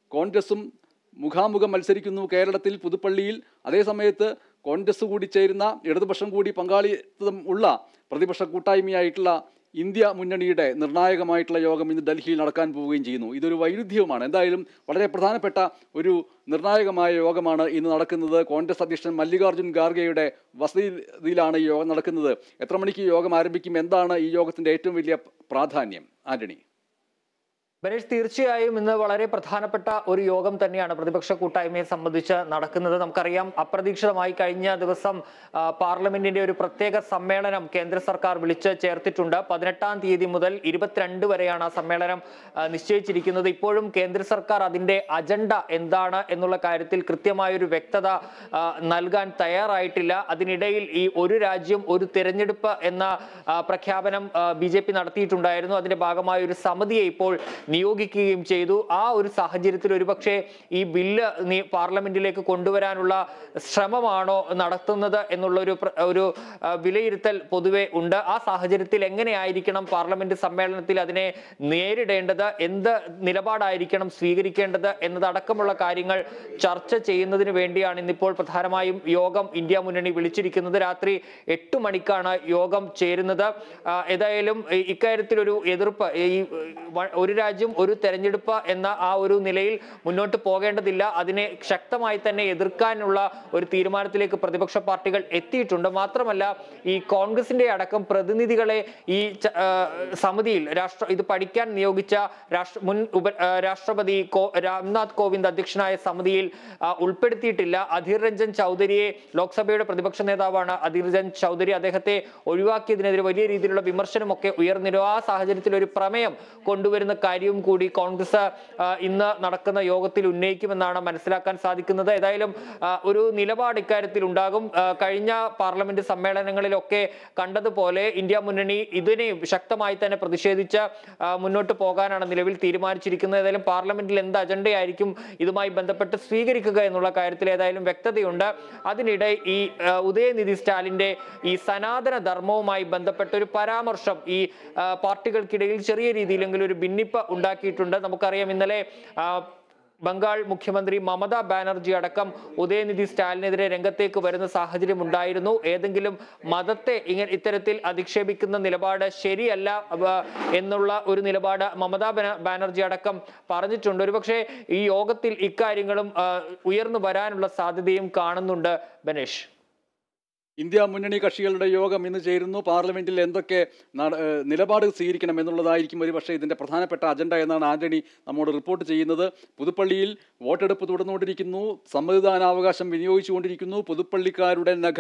കോൺഗ്രസും മുഖാമുഖം മത്സരിക്കുന്നു കേരളത്തിൽ പുതുപ്പള്ളിയിൽ അതേസമയത്ത് കോൺഗ്രസ് കൂടി ചേരുന്ന ഇടതുപക്ഷം കൂടി പങ്കാളിത്തം ഉള്ള പ്രതിപക്ഷ കൂട്ടായ്മയായിട്ടുള്ള ഇന്ത്യ മുന്നണിയുടെ നിർണായകമായിട്ടുള്ള യോഗം ഇന്ന് ഡൽഹിയിൽ നടക്കാൻ പോവുകയും ചെയ്യുന്നു ഇതൊരു വൈരുദ്ധ്യവുമാണ് എന്തായാലും വളരെ പ്രധാനപ്പെട്ട ഒരു നിർണായകമായ യോഗമാണ് ഇന്ന് നടക്കുന്നത് കോൺഗ്രസ് അധ്യക്ഷൻ മല്ലികാർജ്ജുൻ ഖാർഗെയുടെ വസതിയിലാണ് ഈ യോഗം നടക്കുന്നത് എത്ര മണിക്ക് ഈ യോഗം ആരംഭിക്കും എന്താണ് ഈ യോഗത്തിന്റെ ഏറ്റവും വലിയ പ്രാധാന്യം ആന്റണി ബനേഷ് തീർച്ചയായും ഇന്ന് വളരെ പ്രധാനപ്പെട്ട ഒരു യോഗം തന്നെയാണ് പ്രതിപക്ഷ കൂട്ടായ്മയെ സംബന്ധിച്ച് നടക്കുന്നത് നമുക്കറിയാം അപ്രതീക്ഷിതമായി കഴിഞ്ഞ ദിവസം ആ, പാർലമെന്റിന്റെ ഒരു പ്രത്യേക സമ്മേളനം കേന്ദ്ര സർക്കാർ വിളിച്ച് ചേർത്തിട്ടുണ്ട് പതിനെട്ടാം തീയതി മുതൽ ഇരുപത്തിരണ്ട് വരെയാണ് ആ സമ്മേളനം ആ, നിശ്ചയിച്ചിരിക്കുന്നത് ഇപ്പോഴും കേന്ദ്ര സർക്കാർ അതിന്റെ അജണ്ട എന്താണ് എന്നുള്ള കാര്യത്തിൽ കൃത്യമായൊരു വ്യക്തത ആ, നൽകാൻ തയ്യാറായിട്ടില്ല അതിനിടയിൽ ഈ ഒരു രാജ്യം ഒരു തിരഞ്ഞെടുപ്പ് എന്ന ആ, പ്രഖ്യാപനം ബി ജെ പി നടത്തിയിട്ടുണ്ടായിരുന്നു അതിന്റെ ഭാഗമായ ഒരു സമിതിയെ ഇപ്പോൾ നിയോഗിക്കുകയും ചെയ്തു ആ ഒരു സാഹചര്യത്തിൽ ഒരുപക്ഷെ ഈ ബില്ല് നീ പാർലമെന്റിലേക്ക് കൊണ്ടുവരാനുള്ള ശ്രമമാണോ നടത്തുന്നത് എന്നുള്ള ഒരു പ്ര- ഒരു ആ, വിലയിരുത്തൽ പൊതുവെ ഉണ്ട് ആ സാഹചര്യത്തിൽ എങ്ങനെയായിരിക്കണം പാർലമെന്റ് സമ്മേളനത്തിൽ അതിനെ നേരിടേണ്ടത് എന്ത് നിലപാടായിരിക്കണം സ്വീകരിക്കേണ്ടത് എന്നതടക്കമുള്ള കാര്യങ്ങൾ ചർച്ച ചെയ്യുന്നതിന് വേണ്ടിയാണ് ഇന്നിപ്പോൾ പ്രധാനമായും യോഗം ഇന്ത്യ മുന്നണി വിളിച്ചിരിക്കുന്നത് രാത്രി എട്ട് മണിക്കാണ് യോഗം ചേരുന്നത് ആ, ഏതായാലും ഈ- ഇക്കാര്യത്തിൽ ഒരു എതിർപ്പ് ഈ വ- ഒരു രാജ്യം ഒരു തെരഞ്ഞെടുപ്പ് എന്ന ആ ഒരു നിലയിൽ മുന്നോട്ട് പോകേണ്ടതില്ല അതിനെ ശക്തമായി തന്നെ എതിർക്കാനുള്ള ഒരു തീരുമാനത്തിലേക്ക് പ്രതിപക്ഷ പാർട്ടികൾ എത്തിയിട്ടുണ്ട് മാത്രമല്ല ഈ കോൺഗ്രസിന്റെ അടക്കം പ്രതിനിധികളെ ഈ ച- ആ, സമിതിയിൽ രാഷ്ട്ര ഇത് പഠിക്കാൻ നിയോഗിച്ച രാഷ്ട്ര മുൻ ഉപ ആ, രാഷ്ട്രപതി കോ- രാംനാഥ് കോവിന്ദ് അധ്യക്ഷനായ സമിതിയിൽ ആ, ഉൾപ്പെടുത്തിയിട്ടില്ല അധീർ രഞ്ജൻ ചൗധരിയെ ലോക്സഭയുടെ പ്രതിപക്ഷ നേതാവാണ് അധീർ രഞ്ജൻ ചൗധരി അദ്ദേഹത്തെ ഒഴിവാക്കിയതിനെതിരെ വലിയ രീതിയിലുള്ള വിമർശനമൊക്കെ ഉയർന്നിരുന്നു ആ സാഹചര്യത്തിൽ ഒരു പ്രമേയം കൊണ്ടുവരുന്ന കാര്യവും കൂടി കോൺഗ്രസ് ആ, ഇന്ന് നടക്കുന്ന യോഗത്തിൽ ഉന്നയിക്കുമെന്നാണ് മനസ്സിലാക്കാൻ സാധിക്കുന്നത് ഏതായാലും ആ, ഒരു നിലപാട് ഇക്കാര്യത്തിൽ ഉണ്ടാകും ആ, കഴിഞ്ഞ പാർലമെന്റ് സമ്മേളനങ്ങളിലൊക്കെ കണ്ടതുപോലെ ഇന്ത്യ മുന്നണി ഇതിനെ ശക്തമായി തന്നെ പ്രതിഷേധിച്ച് ആ, മുന്നോട്ട് പോകാനാണ് നിലവിൽ തീരുമാനിച്ചിരിക്കുന്നത് ഏതായാലും പാർലമെന്റിൽ എന്ത് അജണ്ടയായിരിക്കും ഇതുമായി ബന്ധപ്പെട്ട് സ്വീകരിക്കുക എന്നുള്ള കാര്യത്തിൽ ഏതായാലും വ്യക്തതയുണ്ട് അതിനിടെ ഈ ആ, ഉദയനിധി സ്റ്റാലിന്റെ ഈ സനാതന ധർമ്മവുമായി ബന്ധപ്പെട്ട ഒരു പരാമർശം ഈ ആ, പാർട്ടികൾക്കിടയിൽ ചെറിയ രീതിയിലെങ്കിലും ഒരു ഭിന്നിപ്പ് ഉണ്ടാക്കിയിട്ടുണ്ട് നമുക്കറിയാം ഇന്നലെ ആ, ബംഗാൾ മുഖ്യമന്ത്രി മമതാ ബാനർജി അടക്കം ഉദയനിധി സ്റ്റാലിനെതിരെ രംഗത്തേക്ക് വരുന്ന സാഹചര്യം ഉണ്ടായിരുന്നു ഏതെങ്കിലും മതത്തെ ഇങ്ങനെ ഇത്തരത്തിൽ അധിക്ഷേപിക്കുന്ന നിലപാട് ശരിയല്ല അവ, എന്നുള്ള ഒരു നിലപാട് മമതാ ബന- ബാനർജി അടക്കം പറഞ്ഞിട്ടുണ്ട് ഒരുപക്ഷെ ഈ യോഗത്തിൽ ഇക്കാര്യങ്ങളും ആ, ഉയർന്നു വരാനുള്ള സാധ്യതയും കാണുന്നുണ്ട് ബനേഷ് ഇന്ത്യ മുന്നണി കക്ഷികളുടെ യോഗം ഇന്ന് ചേരുന്നു പാർലമെന്റിൽ എന്തൊക്കെ നട- ഏഹ് നിലപാട് സ്വീകരിക്കണം എന്നുള്ളതായിരിക്കും ഒരു പക്ഷേ ഇതിന്റെ പ്രധാനപ്പെട്ട അജണ്ട എന്നാണ് ആന്റണി നമ്മോട് റിപ്പോർട്ട് ചെയ്യുന്നത് പുതുപ്പള്ളിയിൽ വോട്ടെടുപ്പ് തുടർന്നുകൊണ്ടിരിക്കുന്നു സമ്മതിദാനാവകാശം വിനിയോഗിച്ചുകൊണ്ടിരിക്കുന്നു പുതുപ്പള്ളിക്കാരുടെ നഗ